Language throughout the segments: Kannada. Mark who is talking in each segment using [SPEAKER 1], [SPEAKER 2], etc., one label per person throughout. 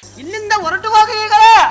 [SPEAKER 1] ಇಲ್ಲಿಂದ ಹೊರಟು ಹೋಗ ಈಗ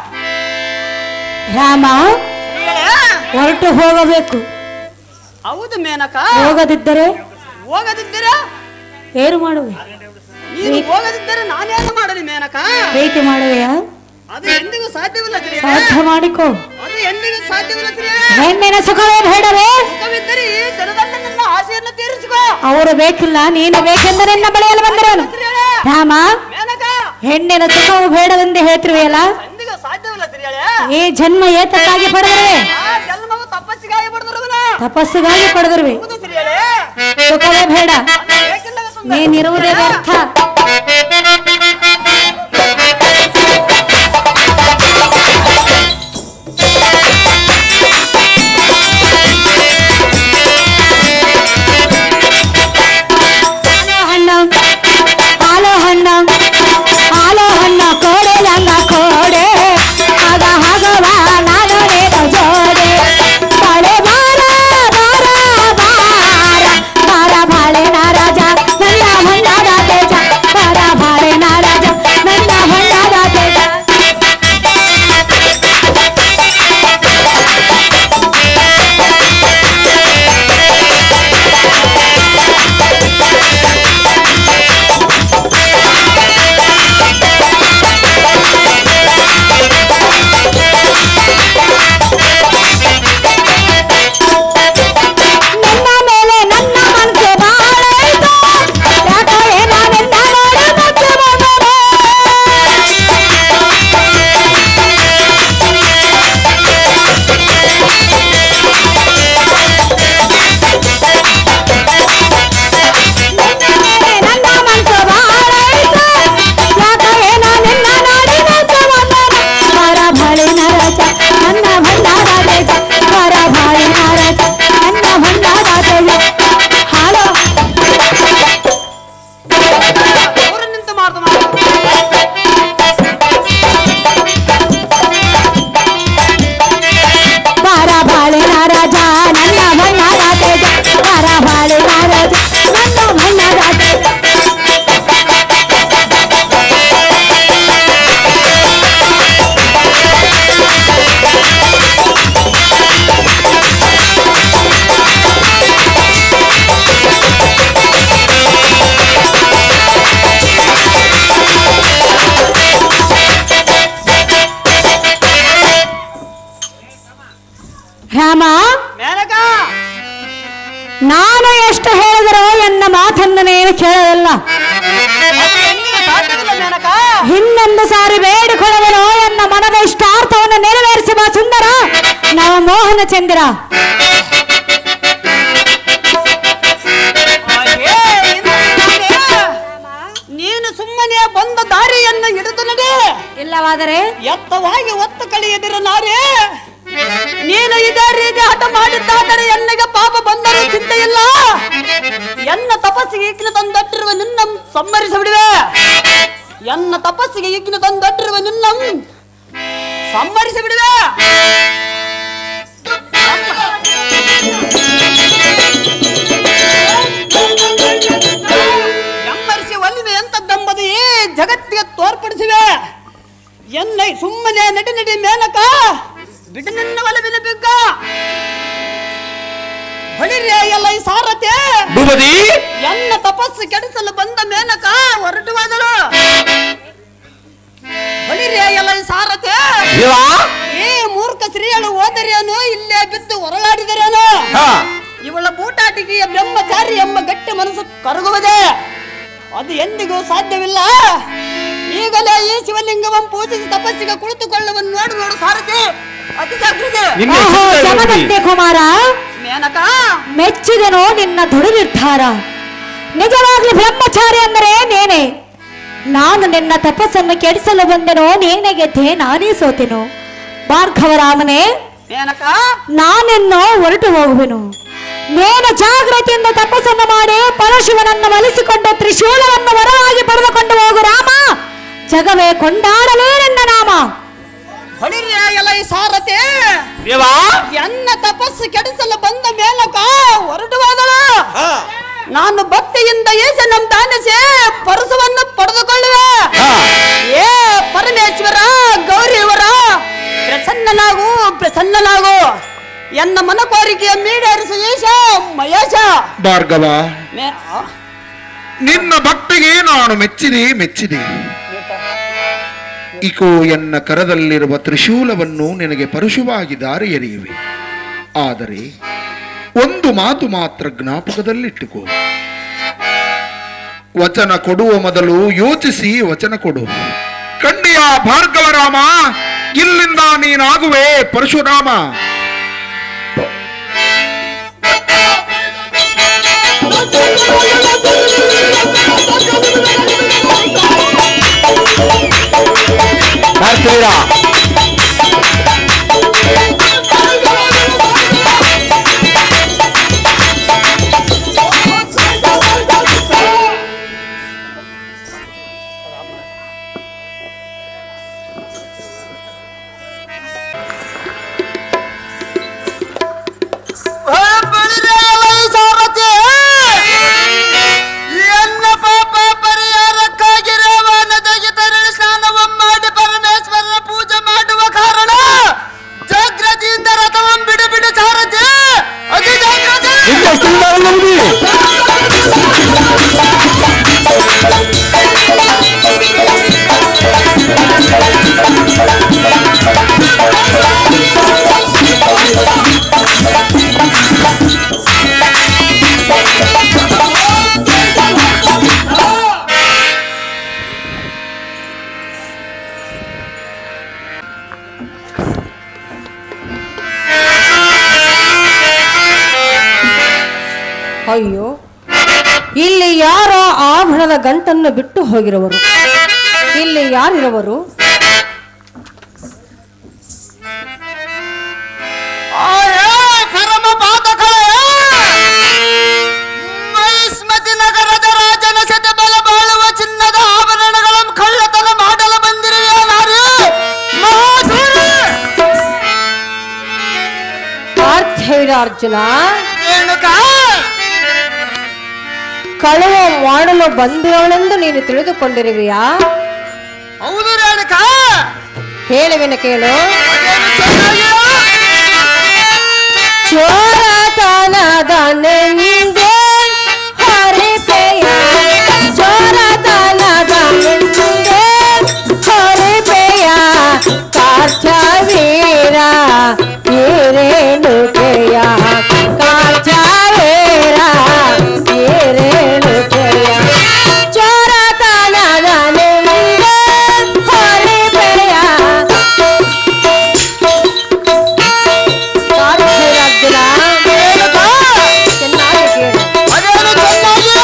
[SPEAKER 2] ರಾಮ
[SPEAKER 1] ಶ್ರೀಗಳೇ,
[SPEAKER 2] ಹೊರಟು ಹೋಗಬೇಕು
[SPEAKER 1] ಹೌದು ಮೇನಕ
[SPEAKER 2] ಹೋಗದಿದ್ದರೆ
[SPEAKER 1] ಹೋಗದಿದ್ದೀರ
[SPEAKER 2] ಏನು ಮಾಡುವೆ
[SPEAKER 1] ನೀನು ಹೋಗದಿದ್ದರೆ ನಾನೇನು ಮಾಡಲಿ ಮೇನಕ
[SPEAKER 2] ಪ್ರೀತಿ ಮಾಡುವೆಯಾ
[SPEAKER 1] ಅದು ಎಂದಿಗೂ ಸಾಧ್ಯವಿಲ್ಲ ಶ್ರೀ
[SPEAKER 2] ಸಾಧ್ಯ ಮಾಡಿಕೋ
[SPEAKER 1] ಅದು ಎಂದಿಗೂ ಸಾಧ್ಯವಿಲ್ಲ ಶ್ರೀ
[SPEAKER 2] ಹೆಣ್ಣಿನ ಸುಖವೇ ಬೇಡವೇ
[SPEAKER 1] ಸುಖವಿದ್ದರೆ ಈ ಜನದಲ್ಲಿ ನನ್ನ ಆಸೆಯನ್ನು ತೀರಿಸಿಕೋ
[SPEAKER 2] ಅವರು ಬೇಕಿಲ್ಲ ನೀನು ಬೇಕೆಂದರೆ ನನ್ನ ಬಳಿಯಲು ಬಂದಿರೋನು
[SPEAKER 1] ಶ್ರೀಗಳೇ,
[SPEAKER 2] ರಾಮ
[SPEAKER 1] ಮೇನಕ
[SPEAKER 2] ಹೆಣ್ಣಿನ ಸುಖವು ಬೇಡವೆಂದೇ ಹೇಳ್ತಿರುವೆಯಲ್ಲ
[SPEAKER 1] ಎಂದಿಗೂ ಸಾಧ್ಯವಿಲ್ಲ ಶ್ರೀಗಳೇ
[SPEAKER 2] ಈ ಜನ್ಮ ಏತಕ್ಕಾಗಿ ಪಡೆದಿರುವೆ
[SPEAKER 1] ಆ ಜನ್ಮವು ತಪಸ್ಸಿಗಾಗಿ ಪಡೆದಿರುವನ
[SPEAKER 2] ತಪಸ್ಸಿಗಾಗಿ ಪಡೆದಿರುವೆ
[SPEAKER 1] ಹೌದು ಶ್ರೀಗಳೇ
[SPEAKER 2] ಸುಖವೇ ಬೇಡ
[SPEAKER 1] ಅದು ಬೇಕಿಲ್ಲವೇ ಸುಂದರ?
[SPEAKER 2] ನೀನಿರುವುದೇ ವ್ಯರ್ಥ ಹಾಲು ಹಣ್ಣ ಹಾಲು ಹಣ್ಣ ಹಾಲು ಹಣ್ಣ ಕೋಡೆ ಲಂಗ ಕೋಡೆ ಆಗ ಹಾಗವ ನಾನು ನೀನು ಜೋಡೆ ಬಾಳೆ ಬಾರ ಬಾರ ಬಾರ ಬಾರ ಬಾಳೆ ನಾರಾಜ ನನ್ನ ಹೊಂಡದ ತೇಜ ಬಾರ ಬಾಳೆ ನಾರಾಜ ನನ್ನ ಹೊಂಡದ ತೇಜ ನಿನ್ನ ಮೇಲೆ ನನ್ನ ಮನಸ್ಸು ಬಾಳಾಯ್ತು ಯಾಕೋ ಏನೋ ನಿನ್ನ ನೋಡಿ ಮುಚ್ಚು ಬಂದರೆ ನನ್ನ ಮನಸ್ಸು ಬಾಳಾಯ್ತು ಯಾಕೋ ಏನೋ ನಿನ್ನ ನೋಡಿ ಮುಚ್ಚು ಬಂದರೆ ಬರ ಬಳಿ ನರಜ ನನ್ನ ಭಂಡಾರ ತೇಜ ಬರ ಬಳಿ ನರಜ ನನ್ನ ಭಂಡಾರ ತೇಜ ಹಾಲು
[SPEAKER 1] ಅವರು ನಿಂತು ಮಾಡ್ದು ಮಾಡು.
[SPEAKER 2] ಬಾರ ಬಾಳೆ ನಾರಾಜ ನನ್ನ ಬಣ್ಣದ ತೇಜ ಬಾರ ಬಾಳೆ ನಾರಾಜ ನನ್ನ ಬಣ್ಣದ ತೇಜ ರಾಮ
[SPEAKER 1] ಮೇನಕ
[SPEAKER 2] ನಾನು ಎಷ್ಟು ಹೇಳಿದರೂ ಎನ್ನ ಮಾತನ್ನು ನೀವು ಕೇಳಲಿಲ್ಲ
[SPEAKER 1] ಅದು ಎಂದಿಗೂ ಸಾಧ್ಯವಿಲ್ಲ ಮೇನಕ
[SPEAKER 2] ಇನ್ನೊಂದು ಸಾರಿ ಬೇಡಿಕೊಳ್ಳುವನು ಎನ್ನ ಮನದ ಇಷ್ಟಾರ್ಥವನ್ನು ನೆರವೇರಿಸುವ ಸುಂದರ ನವ ಮೋಹನ ಚಂದ್ರ
[SPEAKER 1] ಹಾಗೆ ಇನ್ನು ನಾನೇ ನೀನು ಸುಮ್ಮನೆ ಬಂದ ದಾರಿಯನ್ನು ಹಿಡಿದು ನಡೆ
[SPEAKER 2] ಇಲ್ಲವಾದರೆ
[SPEAKER 1] ಎತ್ತವಾಗಿ ಒತ್ತು ಕಳಿಯದಿರ ನಾರೇ ನೀನು ಇದೇ ರೀತಿ ಹಠ ಮಾಡಿದ್ದಾದರೆ ಎನ್ನಗೆ ಪಾಪ ಬಂದರೂ ಚಿಂತೆ ಇಲ್ಲ ಎನ್ನ ತಪಸ್ಸಿಗೆ ಈಗಿನ ತಂದಟ್ಟಿರುವ ನಿನ್ನ ಸಂಹರಿಸಿಬಿಡುವೆ ಎನ್ನ ತಪಸ್ಸಿಗೆ ಈಗಿನ ತಂದಟ್ಟಿರುವ ನಿನ್ನ ಸಂಹರಿಸಿ ಬಿಡುವೆ ಎಮ್ಮರಿಸಿ ಒಲಿವೆ ಎಂತದ್ದೆಂಬುದು ಈ ಜಗತ್ತಿಗೆ ತೋರ್ಪಡಿಸಿವೆ ಎನ್ನ ಸುಮ್ಮನೆ ನಡಿ ನಡಿ ಮೇಲಕ ಬಿಡು ನಿನ್ನ ಒಲವಿನ ಬಿಗ್ಗ ಹೊಳಿರೆ ಎಲ್ಲ ಈ ಸಾರಥೆ
[SPEAKER 3] ಭೂಪತಿ
[SPEAKER 1] ಎನ್ನ ತಪಸ್ಸು ಕೆಡಿಸಲು ಬಂದ ಮೇನಕ ಹೊರಟು ಹೋದಳು ಹೊಳಿರೆ ಎಲ್ಲ ಈ ಸಾರಥೆ
[SPEAKER 3] ದೇವ
[SPEAKER 1] ಈ ಮೂರ್ಖ ಸ್ತ್ರೀಗಳು ಹೋದರೇನು ಇಲ್ಲೇ ಬಿದ್ದು ಹೊರಳಾಡಿದರೇನು
[SPEAKER 3] ಹಾ
[SPEAKER 1] ಇವಳ ಬೂಟಾಟಿಕೆಯ ಬ್ರಹ್ಮಚಾರಿ ಎಂಬ ಗಟ್ಟಿ ಮನಸ್ಸು ಕರಗುವುದೇ ಅದು ಎಂದಿಗೂ ಸಾಧ್ಯವಿಲ್ಲ ಈಗಲೇ ಈ ಶಿವಲಿಂಗವನ್ನು ಪೂಜಿಸಿ ತಪಸ್ಸಿಗೆ ಕುಳಿತುಕೊಳ್ಳುವನ್ನು ನೋಡು ನೋಡು ಸಾರಥಿ ಅತಿ ಜಾಗೃತಿ
[SPEAKER 3] ನಿನ್ನ
[SPEAKER 2] ಓಹೋ
[SPEAKER 3] ಹೆಸರು ಭೂಪತಿ.
[SPEAKER 2] ಜಮದಗ್ನಿ ಕುಮಾರ
[SPEAKER 1] ಮೇನಕ
[SPEAKER 2] ಮೆಚ್ಚಿದೆನೋ ನಿನ್ನ ದೃಢ ನಿರ್ಧಾರ ನಿಜವಾಗ್ಲೂ ಬ್ರಹ್ಮಚಾರಿ ಅಂದರೆ ನೇನೆ ನಾನು ನಿನ್ನ ತಪಸ್ಸನ್ನು ಕೆಡಿಸಲು ಬಂದೆನೋ ನೇನೆ ಗೆದ್ದೆ ನಾನೇ ಸೋತೆನು ಭಾರ್ಗವರಾಮನೇ
[SPEAKER 1] ಮೇನಕ
[SPEAKER 2] ನಾನೆನ್ನೋ ಹೊರಟು ಹೋಗುವೆನು ನೇನು ಜಾಗೃತಿಯಿಂದ ತಪಸ್ಸನ್ನು ಮಾಡಿ ಪರಶಿವನನ್ನು ಒಲಿಸಿಕೊಂಡು ತ್ರಿಶೂಲವನ್ನು ವರವಾಗಿ ಪಡೆದುಕೊಂಡು ಹೋಗು ರಾಮ ಜಗವೇ ಕೊಂಡಾಡಲೇ ನಿನ್ನ ನಾಮ
[SPEAKER 1] ಹೊಳಿರಿ ಎಲ್ಲ ಈ ಸಾರಥಿ
[SPEAKER 3] ದೇವ
[SPEAKER 1] ಎನ್ನ ತಪಸ್ಸು ಕೆಡಿಸಲು ಬಂದ ಮೇಲಕ ಹೊರಟು ಹೋದಳು
[SPEAKER 3] ಹಾ
[SPEAKER 1] ನಾನು ಭಕ್ತಿಯಿಂದ ಏಸ ನಮ್ ತಾನಿಸಿ ಪರಸವನ್ನು ಪಡೆದುಕೊಳ್ಳುವೆ
[SPEAKER 3] ಹಾ
[SPEAKER 1] ಏ ಪರಮೇಶ ಸಣ್ಣನಾಗು ಎನ್ನ ಮನ ಕೋರಿಕೆಯ ಮೀಡೇರಿಸು ಈಶ ಮಹೇಶ
[SPEAKER 3] ಭಾರ್ಗವ
[SPEAKER 1] ಮೇ ಆ?
[SPEAKER 3] ನಿನ್ನ ಭಕ್ತಿಗೆ ನಾನು ಮೆಚ್ಚಿದೆ ಮೆಚ್ಚಿದೆ ಇಕೋ ಎನ್ನ ಕರದಲ್ಲಿರುವ ತ್ರಿಶೂಲವನ್ನು ನಿನಗೆ ಪರಶುವಾಗಿ ದಾರಿ ಎರೆಯುವೆ ಆದರೆ ಒಂದು ಮಾತು ಮಾತ್ರ ಜ್ಞಾಪಕದಲ್ಲಿಟ್ಟುಕೋ ವಚನ ಕೊಡುವ ಮೊದಲು ಯೋಚಿಸಿ ವಚನ ಕೊಡು ಕಂಡಿಯ ಭಾರ್ಗವರಾಮ ಇಲ್ಲಿಂದ ನೀನಾಗುವೆ ಪರಶುರಾಮ
[SPEAKER 4] ಕಾರ್ತೀರ
[SPEAKER 1] ಎನ್ನ ಪಾಪ ಪರಿಹಾರಕ್ಕಾಗಿ ರೇವ ನದಿಗೆ ತೆರಳಿ ಸ್ನಾನವಂ ಮಾಡಿ ಪರಮೇಶ್ವರನ ಪೂಜೆ ಮಾಡುವ ಕಾರಣ ಜಾಗ್ರತೆಯಿಂದ ರಥವಂ ಬಿಡು ಬಿಡು ಸಾರಥಿ ಅತಿ ಜಾಗ್ರತೆ
[SPEAKER 2] ಅಯ್ಯೋ ಇಲ್ಲಿ ಯಾರೋ ಆಭರಣದ ಗಂಟನ್ನು ಬಿಟ್ಟು ಹೋಗಿರುವರು ಇಲ್ಲಿ ಯಾರಿರುವರು
[SPEAKER 1] ಪರಮ ಪಾತಕಳೆ ಮಹಿಸ್ಮತಿ ನಗರದ ರಾಜನ ಸತೆ ಬಲ ಬಾಳುವ ಚಿನ್ನದ ಆಭರಣಗಳನ್ನು ಕಳ್ಳತನ ಮಾಡಲು ಬಂದಿರುವ ನಾರಿ ಮಹಾಸೂರಿ
[SPEAKER 2] ಪಾರ್ಥಿವ ಅರ್ಜುನ
[SPEAKER 1] ರೇಣುಕಾ
[SPEAKER 2] ಕಳುವ ಮಾಡಲು ಬಂದಿರುವಳೆಂದು ನೀನು ತಿಳಿದುಕೊಂಡಿರುವೆಯಾ
[SPEAKER 1] ಹೌದು ರೇಣುಕಾ
[SPEAKER 2] ಹೇಳುವೆನ ಕೇಳು
[SPEAKER 1] ಅದೇನು ಚೆನ್ನಾಗಿಲ್ಲ?
[SPEAKER 2] ಚೋರತನದ ನಿಂದೆ ಹರಿಪೆಯ ಚೋರತನದ ನಿಂದೆ ಹರಿಪೆಯ ಕಾರ್ಥವೀರ ಏರೇಣುಕೆಯ ಕಾರ್ಥವೀರ ಏರೇಣುಕೆಯ ಚೋರತನದ ನಿಂದೆ ಹರಿಪೆಯ ಪಾರ್ಥಿರಾರ್ಜುನ ಚೆನ್ನಾಗಿ ಕೇಳು
[SPEAKER 1] ಅದೇನು ಚೆನ್ನಾಗಿಲ್ಲ?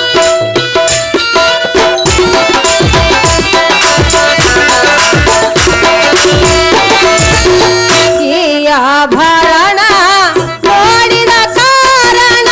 [SPEAKER 2] ಈ ಆಭರಣ ನೋಡಿದ ಕಾರಣ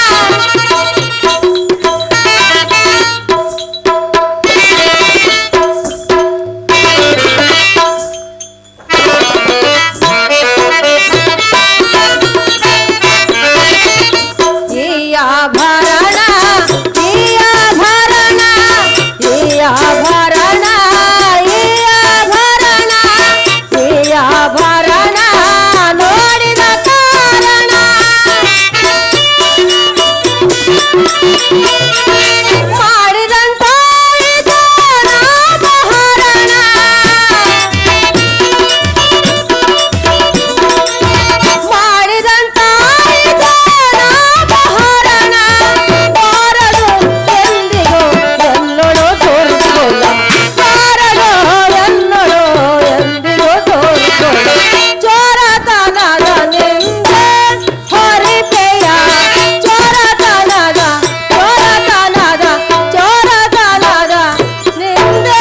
[SPEAKER 2] ಈ ಆಭರಣ ಈ ಆಭರಣ ಈ ಆಭರಣ ಈ ಆಭರಣ ಈ ಆಭರಣ ನೋಡಿದ ಕಾರಣ ಮಾಡಿದಂತಾಯಿತು ನಾಮಹರಣ ಮಾಡಿದಂತಾಯಿತು ನಾಮಹರಣ ಬಾರದು ಎಂದಿಗೂ ಎನ್ನೊಳು ತೋರಿಸಿಕೊಳ್ಳ ಬಾರದು ಎನ್ನೊಳು ಎಂದಿಗೂ ತೋರಿಸಿಕೊಳ್ಳ ಚೋರತನದ ನಿಂದೆ ಹೊರಿಪೆಯ ಚೋರತನದ ಚೋರತನದ ಚೋರತನದ ನಿಂದೆ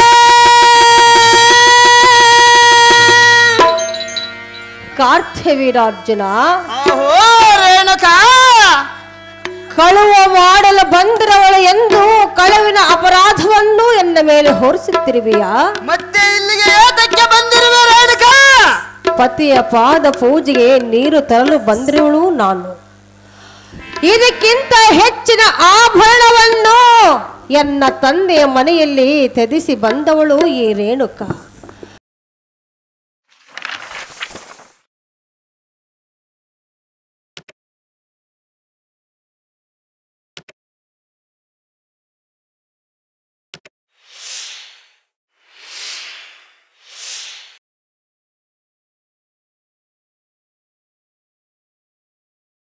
[SPEAKER 2] ಕಾರ್ಥವೀರಾರ್ಜುನ
[SPEAKER 1] ಆಹೋ ರೇಣುಕಾ
[SPEAKER 2] ಕಳುವ ಮಾಡಲು ಬಂದಿರವಳು ಎಂದು ಕಳುವಿನ ಅಪರಾಧವನ್ನು ಎನ್ನ ಮೇಲೆ ಹೊರಿಸುತ್ತಿರುವೆಯಾ
[SPEAKER 1] ಮತ್ತೆ ಇಲ್ಲಿಗೆ ಏತಕ್ಕೆ ಬಂದಿರುವೆ ರೇಣುಕಾ
[SPEAKER 2] ಪತಿಯ ಪಾದ ಪೂಜೆಗೆ ನೀರು ತರಲು ಬಂದಿರುವಳು ನಾನು ಇದಕ್ಕಿಂತ ಹೆಚ್ಚಿನ ಆಭರಣವನ್ನು ಎನ್ನ ತಂದೆಯ ಮನೆಯಲ್ಲಿ ತೆಗೆಸಿ ಬಂದವಳು ಈ ರೇಣುಕ